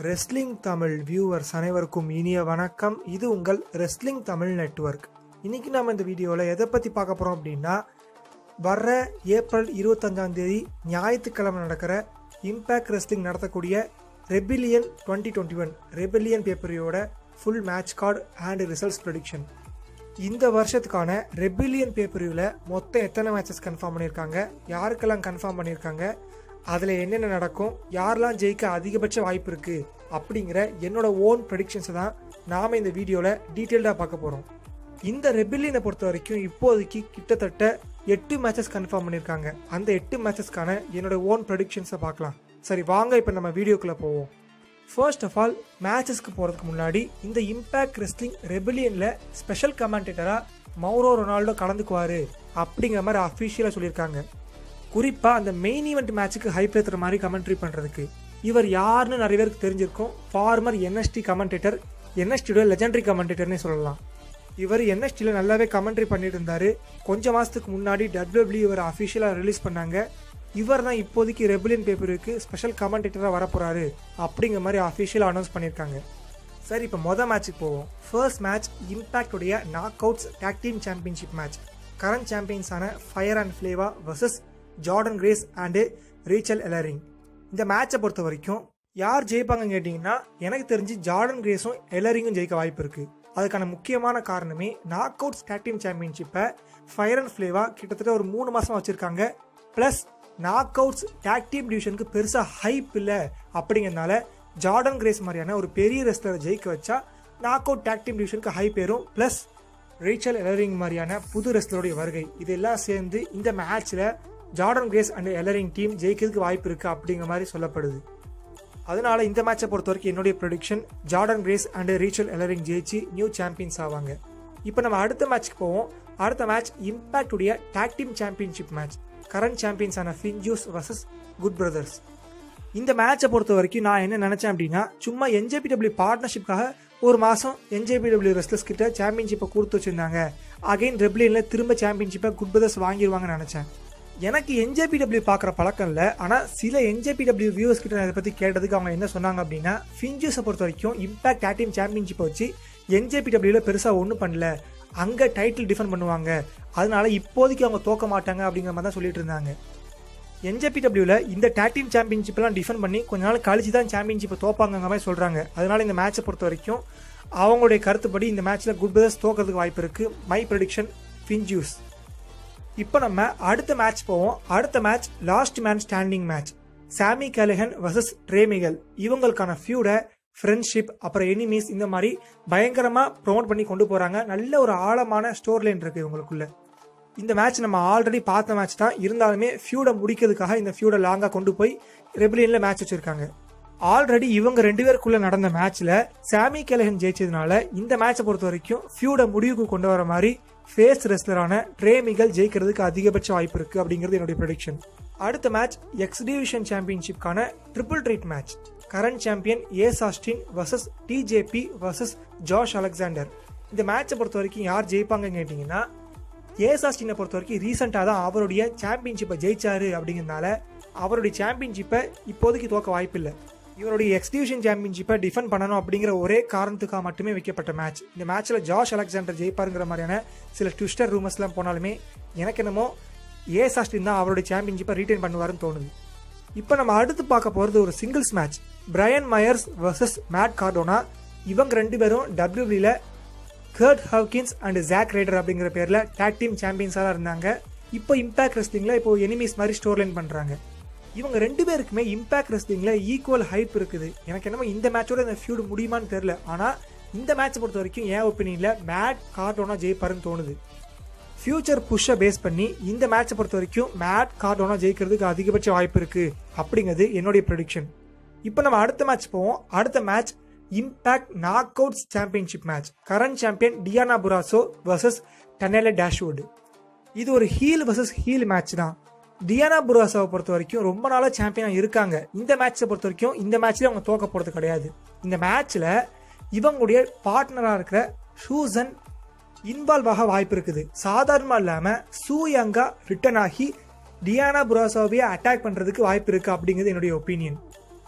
wrestling Tamil viewers அனைவருக்கும் இனிய வணக்கம் இது உங்கள் ரெஸ்லிங் தமிழ் நெட்வொர்க் இன்னைக்கு நம்ம இந்த வீடியோவில் எதை பற்றி பார்க்க போகிறோம் அப்படின்னா வர்ற ஏப்ரல் இருபத்தஞ்சாம் தேதி ஞாயிற்றுக்கிழமை நடக்கிற இம்பேக்ட் ரெஸ்லிங் நடத்தக்கூடிய rebellion twenty twenty one rebellion பேப்பரியோட full match card and results prediction இந்த வருஷத்துக்கான ரெபிலியன் பேப்பரியில் மொத்தம் எத்தனை மேட்சஸ் கன்ஃபார்ம் பண்ணியிருக்காங்க யாருக்கெல்லாம் கன்ஃபார்ம் பண்ணியிருக்காங்க அதில் என்னென்ன நடக்கும் யாரெல்லாம் ஜெயிக்க அதிகபட்ச வாய்ப்பு இருக்குது அப்படிங்கிற என்னோட ஓன் ப்ரெடிக்ஷன்ஸை தான் நாம் இந்த வீடியோவில் டீட்டெயில்டாக பார்க்க போகிறோம் இந்த ரெபிலியனை பொறுத்த வரைக்கும் இப்போதைக்கு கிட்டத்தட்ட எட்டு மேட்சஸ் கன்ஃபார்ம் பண்ணியிருக்காங்க அந்த எட்டு மேட்சஸ்க்கான என்னோட ஓன் ப்ரெடிக்ஷன்ஸை பார்க்கலாம் சரி வாங்க இப்போ நம்ம வீடியோக்குள்ளே போவோம் ஃபர்ஸ்ட் ஆஃப் ஆல் மேட்சஸ்க்கு போகிறதுக்கு முன்னாடி இந்த இம்பேக்ட் ரெஸ்லிங் ரெபிலியனில் ஸ்பெஷல் கமெண்டேட்டராக மௌரோ ரொனால்டோ கலந்துக்குவார் அப்படிங்கிற மாதிரி அஃபிஷியலாக சொல்லியிருக்காங்க குறிப்பாக அந்த மெயின் ஈவெண்ட் மேட்ச்சுக்கு ஹைப் ஏற்றுற மாதிரி கமெண்ட்ரி பண்ணுறதுக்கு இவர் யாருன்னு நிறைய பேருக்கு தெரிஞ்சிருக்கும் ஃபார்மர் என்எஸ்டி கமெண்டேட்டர் என்எஸ்டியோட லெஜெண்டரி கமெண்டேட்டர்னே சொல்லலாம் இவர் என்எஸ்டியில் நல்லாவே கமெண்ட்ரி பண்ணிட்டு இருந்தார் கொஞ்சம் மாதத்துக்கு முன்னாடி டபிள்யூபிள்யூ இவர் அஃபிஷியலாக ரிலீஸ் பண்ணாங்க இவர் தான் இப்போதைக்கு ரெபிலியன் பேப்பருக்கு ஸ்பெஷல் கமெண்டேட்டராக வரப்போகிறாரு அப்படிங்கிற மாதிரி அஃபிஷியலாக அனௌன்ஸ் பண்ணியிருக்காங்க சரி இப்போ மொதல் மேட்ச்சுக்கு போவோம் ஃபர்ஸ்ட் மேட்ச் இம்பாக்டுடைய knockouts tag team championship match current சாம்பியன்ஸான Fire and Flava versus Jordan Grace and Rachael Ellering இந்த மேட்சை பொறுத்த வரைக்கும் யார் ஜெயிப்பாங்கன்னு கேட்டிங்கன்னா எனக்கு தெரிஞ்சு ஜார்டன் கிரேஸும் எலரிங்கும் ஜெயிக்க வாய்ப்பு இருக்குது அதுக்கான முக்கியமான காரணமே நாக் அவுட் டேக் டீம் சாம்பியன்ஷிப்பை ஃபயர் அண்ட் ஃப்ளேவா கிட்டத்தட்ட ஒரு மூணு மாதம் வச்சுருக்காங்க plus knockouts tag team டிவிஷனுக்கு பெருசாக ஹைப் இல்லை அப்படிங்கிறதுனால ஜார்டன் கிரேஸ் மாதிரியான ஒரு பெரிய ரெஸ்லரை ஜெயிக்க வச்சா நாக் அவுட் டேக் டீம் டிவிஷனுக்கு ஹைப் ஏறும் ப்ளஸ் ரேச்சல் எலரிங் மாதிரியான புது ரெஸ்லருடைய வருகை இதெல்லாம் சேர்ந்து இந்த மேட்ச்சில் Jordan Grace and Ellering team ஜெயிக்கிறதுக்கு வாய்ப்பு இருக்குது அப்படிங்கிற மாதிரி சொல்லப்படுது அதனால இந்த மேட்சை பொறுத்த வரைக்கும் என்னுடைய prediction Jordan Grace and Rachael Ellering ஜெயிச்சு நியூ சாம்பியன்ஸ் ஆவாங்க இப்போ நம்ம அடுத்த மேட்ச்க்கு போவோம் அடுத்த மேட்ச் இம்பாக்ட் உடைய tag team championship match current சாம்பியன்ஸான ஃபின்ஜூஸ் வர்சஸ் குட் பிரதர்ஸ் இந்த மேட்சை பொறுத்த வரைக்கும் நான் என்ன நினைச்சேன் அப்படின்னா சும்மா என்ஜேபிடபிள்யூ பார்ட்னர்ஷிப்காக ஒரு மாதம் என்ஜேபிடபிள்யூ ரெஸ்லர்ஸ் கிட்ட சாம்பியன்ஷிப்பை கொடுத்து வச்சிருந்தாங்க அகைன் ரெப்ளியனில் திரும்ப சாம்பியன்ஷிப்பை குட் பிரதர்ஸ் வாங்கிடுவாங்கன்னு நினச்சேன் எனக்கு என்ஜேபிடபிள்யூ பார்க்குற பழக்கம் இல்லை ஆனால் சில என்ஜேபிடபிள்யூ வியூவர்ஸ் கிட்ட இதை பற்றி கேட்டதுக்கு அவங்க என்ன சொன்னாங்க அப்படின்னா ஃபின்ஜூஸை பொறுத்த வரைக்கும் இம்பாக்ட் டேட்டிம் சாம்பியன்ஷிப்பை வச்சு என்ஜேபிடபிள்யூவில் பெருசாக ஒன்றும் பண்ணல அங்கே டைட்டில் டிஃபெண்ட் பண்ணுவாங்க அதனால இப்போதைக்கு அவங்க தோக்க மாட்டாங்க அப்படிங்கிற மாதிரி தான் சொல்லிட்டு இருந்தாங்க என்ஜேபிடபிள்யூவில் இந்த டேட்டிம் சாம்பியன்ஷிப்லாம் டிஃபெண்ட் பண்ணி கொஞ்ச நாள் கழிச்சு தான் சாம்பியன்ஷிப்பை தோப்பாங்க மாதிரி சொல்கிறாங்க அதனால இந்த மேட்சை பொறுத்த வரைக்கும் அவங்களுடைய கருத்துப்படி இந்த மேட்ச்சில் குட் பிரதர்ஸ் தோக்கிறதுக்கு வாய்ப்பு இருக்குது மை ப்ரொடிக்ஷன் ஃபின்ஜூஸ் இப்போ நம்ம அடுத்த மேட்ச் போவோம் அடுத்த match last man standing match Sami Callihan versus ட்ரேமிகல் இவங்களுக்கான ஃபியூட ஃப்ரெண்ட்ஷிப் அப்புறம் எனிமீஸ் இந்த மாதிரி பயங்கரமாக ப்ரொமோட் பண்ணி கொண்டு போகிறாங்க நல்ல ஒரு ஆழமான ஸ்டோர் லைன் இருக்குது இவங்களுக்குள்ள இந்த மேட்ச் நம்ம ஆல்ரெடி பார்த்த மேட்ச் தான் இருந்தாலுமே ஃபியூடை முடிக்கிறதுக்காக இந்த ஃபியூடை லாங்காக கொண்டு போய் ரெபிலியனில் மேட்ச் வச்சுருக்காங்க ஆல்ரெடி இவங்க ரெண்டு பேருக்குள்ள நடந்த மேட்ச்ல சாமி கெலகன் ஜெயிச்சதுனால இந்த மேட்சை பொறுத்த வரைக்கும் ஃபியூட முடிவுக்கு கொண்டு வர மாதிரி ஃபேஸ் ரெஸ்லரான ட்ரேமிகள் ஜெயிக்கிறதுக்கு அதிகபட்ச வாய்ப்பு இருக்கு அப்படிங்கிறது என்னுடைய ப்ரொடிக்ஷன் அடுத்த மேட்ச் எக்ஸ் டிவிஷன் சாம்பியன்ஷிப்கான triple threat match current champion Ace Austin versus TJP versus Josh Alexander இந்த மேட்சை பொறுத்த வரைக்கும் யார் ஜெயிப்பாங்கன்னு கேட்டிங்கன்னா ஏஸ் ஆஸ்டினை பொறுத்த வரைக்கும் ரீசெண்டாக தான் அவருடைய சாம்பியன்ஷிப்பை ஜெயிச்சாரு அப்படிங்கிறதுனால அவருடைய சாம்பியன்ஷிப்பை இப்போதைக்கு தோக்க வாய்ப்பில்லை இவருடைய எக்ஸ்டிவிஷன் சாம்பியன்ஷிப்பை டிஃபெண்ட் பண்ணணும் அப்படிங்கிற ஒரே காரணத்துக்காக மட்டுமே வைக்கப்பட்ட மேட்ச் இந்த மேட்ச்சில் ஜாஷ் அலெக்சாண்டர் ஜெயிப்பாருங்கிற மாதிரியான சில ட்விஸ்டர் ரூமர்ஸ்லாம் போனாலுமே எனக்கு என்னமோ ஏ சாஸ்டின் தான் அவருடைய சாம்பியன்ஷிப்பை ரீட்டைன் பண்ணுவாருன்னு தோணுது இப்போ நம்ம அடுத்து பார்க்க போகிறது ஒரு singles match Brian Myers versus Matt Cardona இவங்க ரெண்டு பேரும் டபிள்யூபியில் Curt Hawkins and Zack Ryder அப்படிங்கிற பேரில் டேக் டீம் சாம்பியன்ஸாக இருந்தாங்க இப்போ இம்பாக்ட் ரெஸ்லிங்கில் இப்போ எனிமீஸ் மாதிரி ஸ்டோர் லைன் பண்ணுறாங்க இவங்க ரெண்டு பேருக்குமே இம்பாக்ட் ரெஸ்லிங்கில் ஈக்குவல் ஹைப் இருக்குது எனக்கு என்னமோ இந்த மேட்சோட இந்த ஃபியூடு முடியுமான்னு தெரில ஆனால் இந்த மேட்ச் பொறுத்த வரைக்கும் என் ஒப்பீனியனில் மேட் கார்டோனா ஜெயிப்பாருன்னு தோணுது ஃபியூச்சர் புஷ்ஷை பேஸ் பண்ணி இந்த மேட்சை பொறுத்த வரைக்கும் மேட் கார்டோனா ஜெயிக்கிறதுக்கு அதிகபட்ச வாய்ப்பு இருக்குது அப்படிங்கிறது என்னுடைய ப்ரொடிக்ஷன் இப்போ நம்ம அடுத்த மேட்ச் போவோம் அடுத்த match impact knockouts championship match current champion Deonna Purrazzo versus Tenille Dashwood இது ஒரு ஹீல் வர்சஸ் ஹீல் மேட்ச் தான் டியானா புராசாவை பொறுத்த வரைக்கும் ரொம்ப நாளாக சாம்பியனாக இருக்காங்க இந்த மேட்சை பொறுத்த வரைக்கும் இந்த மேட்ச்ல அவங்க தோக்க போகிறது கிடையாது இந்த மேட்ச்சில் இவங்களுடைய பார்ட்னராக இருக்கிற ஷூசன் இன்வால்வ் ஆக வாய்ப்பு இருக்குது சாதாரணமாக இல்லாமல் சூயங்கா ரிட்டர்ன் ஆகி டியானா புராசாவையே அட்டாக் பண்ணுறதுக்கு வாய்ப்பு இருக்குது அப்படிங்கிறது என்னுடைய ஒப்பீனியன்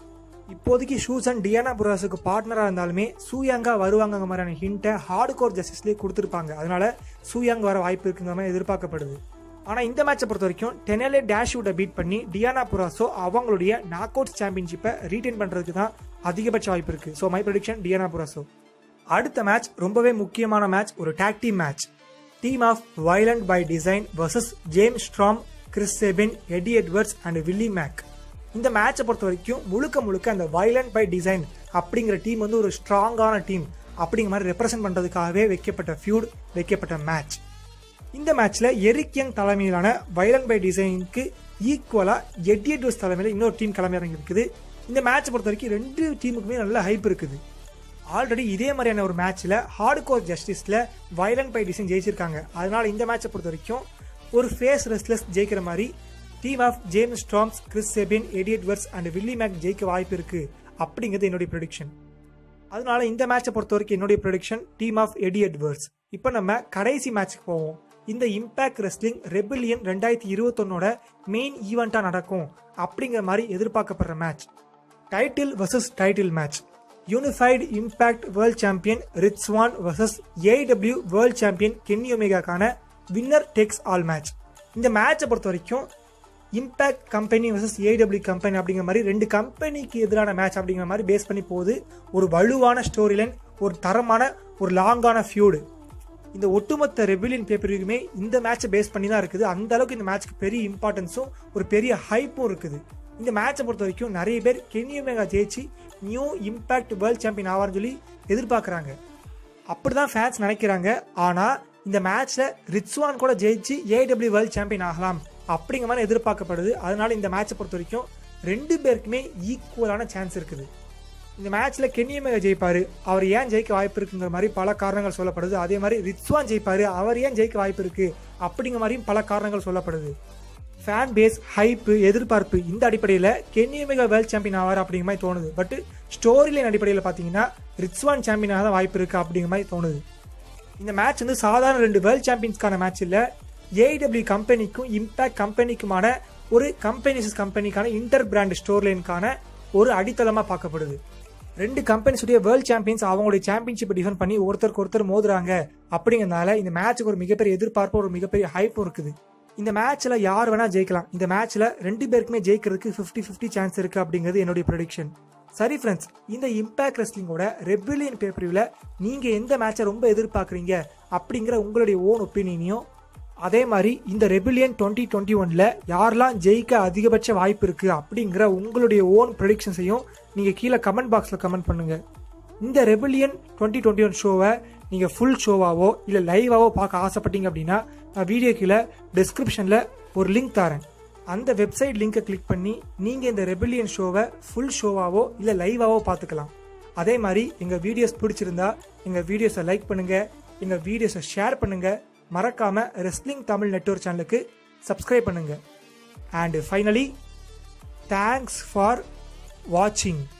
இப்போதைக்கு ஷூசன் டியானா புராஸுக்கு பார்ட்னராக இருந்தாலுமே சூயாங்கா வருவாங்க மாதிரியான ஹிண்ட்டை ஹார்ட் கோர் ஜஸ்டிஸ்லேயே கொடுத்துருப்பாங்க அதனால சூயாங் வர வாய்ப்பு இருக்குங்கிற மாதிரி எதிர்பார்க்கப்படுது ஆனால் இந்த மேட்சை பொறுத்த வரைக்கும் டெனலே டேஷ்வுட்டை பீட் பண்ணி டியானா புராஸோ அவங்களுடைய நாக் அவுட் சாம்பியன்ஷிப்பை ரீட்டைன் பண்ணுறதுக்கு தான் அதிகபட்ச வாய்ப்பு இருக்குது so my prediction Deonna Purrazzo அடுத்த மேட்ச் ரொம்பவே முக்கியமான மேட்ச் ஒரு tag team match team of Violent by Design versus James Storm Chris Sabin Eddie Edwards and Willie Mack இந்த மேட்சை பொறுத்த வரைக்கும் முழுக்க முழுக்க அந்த வைலண்ட் பை டிசைன் அப்படிங்கிற டீம் வந்து ஒரு ஸ்ட்ராங்கான டீம் அப்படிங்கிற மாதிரி ரெப்ரசென்ட் பண்ணுறதுக்காகவே வைக்கப்பட்ட ஃபியூட் வைக்கப்பட்ட மேட்ச் இந்த மேட்ச்சில் எரிக் யங் தலைமையிலான வைலண்ட் பை டிசைனுக்கு ஈக்குவலாக எட்டி எட்வர்ஸ் தலைமையில் இன்னொரு டீம் கிளம்பி இருக்குது இந்த மேட்சை பொறுத்த வரைக்கும் ரெண்டு டீமுக்குமே நல்ல ஹைப் இருக்குது ஆல்ரெடி இதே மாதிரியான ஒரு மேட்ச்சில் ஹார்ட் கோர் ஜஸ்டிஸில் வைலண்ட் பை டிசைன் ஜெயிச்சிருக்காங்க அதனால இந்த மேட்சை பொறுத்த வரைக்கும் ஒரு ஃபேஸ் ரெஸ்ட்லெஸ் ஜெயிக்கிற மாதிரி team of James Storm's Chris Sabin Eddie Edwards and Willie Mack ஜெயிக்க வாய்ப்பு இருக்கு அப்படிங்கிறது என்னுடைய ப்ரொடிக்ஷன் அதனால இந்த மேட்சை பொறுத்த வரைக்கும் என்னுடைய prediction team of Eddie Edwards இப்போ நம்ம கடைசி மேட்ச்சுக்கு போவோம் இந்த இம்பாக்ட் ரெஸ்லிங் ரெபிலியன் ரெண்டாயிரத்தி இருபத்தொன்னோட மெயின் ஈவெண்ட்டாக நடக்கும் அப்படிங்கிற மாதிரி எதிர்பார்க்கப்படுற match title versus title match unified impact world champion Rich Swann versus AEW world champion Kenny ஒமேகாக்கான வின்னர் டேக்ஸ் ஆல் மேட்ச் இந்த மேட்சை பொறுத்த வரைக்கும் impact company versus AEW company அப்படிங்கிற மாதிரி ரெண்டு கம்பெனிக்கு எதிரான மேட்ச் அப்படிங்கிற மாதிரி பேஸ் பண்ணி போகுது ஒரு வலுவான ஸ்டோரி லைன் ஒரு தரமான ஒரு லாங்கான ஃபியூடு இந்த ஒட்டுமொத்த ரெபிலியன் பேப்பருக்குமே இந்த மேட்சை பேஸ் பண்ணி தான் இருக்குது அந்த அளவுக்கு இந்த மேட்ச்க்கு பெரிய இம்பார்ட்டன்ஸும் ஒரு பெரிய ஹைப்பும் இருக்குது இந்த மேட்சை பொறுத்த வரைக்கும் நிறைய பேர் கென்யூமேகா ஜெயிச்சு நியூ இம்பாக்ட் வேர்ல்ட் சாம்பியன் ஆவார்னு சொல்லி எதிர்பார்க்குறாங்க அப்படிதான் ஃபேன்ஸ் நினைக்கிறாங்க ஆனால் இந்த மேட்ச்சில் ரிட்ஸ்வான் கூட ஜெயிச்சு ஏடபிள்யூ வேர்ல்ட் சாம்பியன் ஆகலாம் அப்படிங்கிற மாதிரி எதிர்பார்க்கப்படுது அதனால இந்த மேட்சை பொறுத்த வரைக்கும் ரெண்டு பேருக்குமே ஈக்குவலான சான்ஸ் இருக்குது இந்த மேட்ச்சில் கென்னியமேக ஜெயிப்பார் அவர் ஏன் ஜெயிக்க வாய்ப்பு இருக்குங்கிற மாதிரி பல காரணங்கள் சொல்லப்படுது அதே மாதிரி ரித்வான் ஜெயிப்பார் அவர் ஏன் ஜெயிக்க வாய்ப்பு இருக்கு அப்படிங்கிற மாதிரியும் பல காரணங்கள் சொல்லப்படுது ஃபேன் பேஸ் ஹைப்பு எதிர்பார்ப்பு இந்த அடிப்படையில் கென்னியமேகா வேர்ல்ட் சாம்பியன் ஆவார் அப்படிங்கிற மாதிரி தோணுது பட் ஸ்டோரி லைன் அடிப்படையில் பார்த்தீங்கன்னா ரித்வான் சாம்பியனாக தான் வாய்ப்பு இருக்குது அப்படிங்கிற மாதிரி தோணுது இந்த மேட்ச் வந்து சாதாரண ரெண்டு வேர்ல்ட் சாம்பியன்ஸ்க்கான மேட்ச் இல்லை ஏஐடபிள்யூ கம்பெனிக்கும் இம்பாக்ட் கம்பெனிக்குமான ஒரு கம்பெனிஸ் கம்பெனிக்கான இன்டர் பிராண்ட் ஸ்டோர் லைனுக்கான ஒரு அடித்தளமாக பார்க்கப்படுது ரெண்டு கம்பெனிஸுடைய வேர்ல்ட் சாம்பியன்ஸ் அவங்களுடைய சாம்பியன்ஷிப்பை டிஃபெண்ட் பண்ணி ஒருத்தருக்கு ஒருத்தர் மோதுறாங்க அப்படிங்கிறதுனால இந்த மேட்ச்சுக்கு ஒரு மிகப்பெரிய எதிர்பார்ப்பு ஒரு மிகப்பெரிய ஹைப்பும் இருக்குது இந்த மேட்ச்ல யார் வேணா ஜெயிக்கலாம் இந்த மேட்ச்ல ரெண்டு பேருக்குமே ஜெயிக்கிறதுக்கு ஃபிஃப்டி ஃபிஃப்டி சான்ஸ் இருக்கு அப்படிங்கிறது என்னுடைய ப்ரொடிக்ஷன் சரி ஃப்ரெண்ட்ஸ் இந்த இம்பாக்ட் ரெஸ்லிங்கோட ரெபிலியன் பேப்பரிவில் நீங்க எந்த மேட்சை ரொம்ப எதிர்பார்க்குறீங்க அப்படிங்கிற உங்களுடைய ஓன் ஒப்பீனியனையும் அதே மாதிரி இந்த ரெபிலியன் டுவெண்ட்டி டுவெண்ட்டி ஒன்ல யாரெல்லாம் ஜெயிக்க அதிகபட்ச வாய்ப்பு இருக்கு அப்படிங்கிற உங்களுடைய ஓன் ப்ரொடிக்ஷன்ஸையும் நீங்க கீழே கமெண்ட் பாக்ஸ்ல கமெண்ட் பண்ணுங்க இந்த ரெபிலியன் டுவெண்ட்டி டுவெண்ட்டி ஒன் ஷோவை நீங்க ஃபுல் ஷோவாவோ இல்லை லைவாவோ பார்க்க ஆசைப்பட்டீங்க அப்படின்னா நான் வீடியோ கீழே டிஸ்கிரிப்ஷன்ல ஒரு லிங்க் தரேன் அந்த வெப்சைட் லிங்கை கிளிக் பண்ணி நீங்க இந்த ரெபிலியன் ஷோவை ஃபுல் ஷோவாவோ இல்லை லைவாவோ பார்த்துக்கலாம் அதே மாதிரி எங்க வீடியோஸ் பிடிச்சிருந்தா எங்க வீடியோஸை லைக் பண்ணுங்க எங்க வீடியோஸை ஷேர் பண்ணுங்க மறக்காம ரெஸ்லிங் தமிழ் நெட்வொர்க் சேனலுக்கு சப்ஸ்கிரைப் பண்ணுங்க அண்ட் ஃபைனலி தேங்க்ஸ் ஃபார் வாட்சிங்